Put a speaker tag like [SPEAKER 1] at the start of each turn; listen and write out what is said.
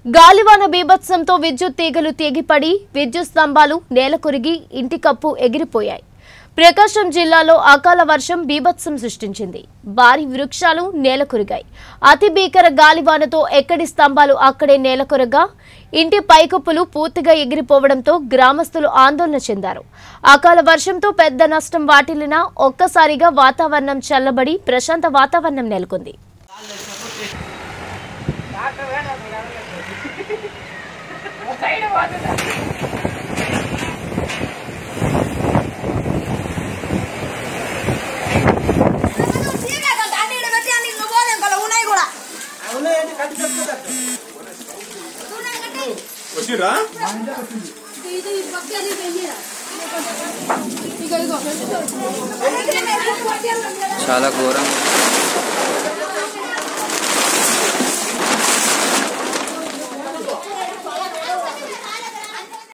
[SPEAKER 1] గాలివాన బీభత్సంతో విద్యుత్ తీగలు తెగిపడి విద్యుత్ స్తంభాలు నేల కొరిగి ఇంటి కప్పు ఎగిరిపోయాయి ప్రకాశం జిల్లాలో అకాల వర్షం బీభత్సం సృష్టించింది భారీ వృక్షాలు నేల కొరిగాయి అతి భీకర గాలివానతో ఎక్కడి స్తంభాలు అక్కడే నేల కొరగా ఇంటి పైకప్పులు పూర్తిగా ఎగిరిపోవడంతో గ్రామస్తులు ఆందోళన చెందారు అకాల వర్షంతో పెద్ద నష్టం వాటిల్లినా ఒక్కసారిగా వాతావరణం చల్లబడి ప్రశాంత వాతావరణం నెలకొంది
[SPEAKER 2] వచ్చిరా
[SPEAKER 3] చాలా ఘోరంగా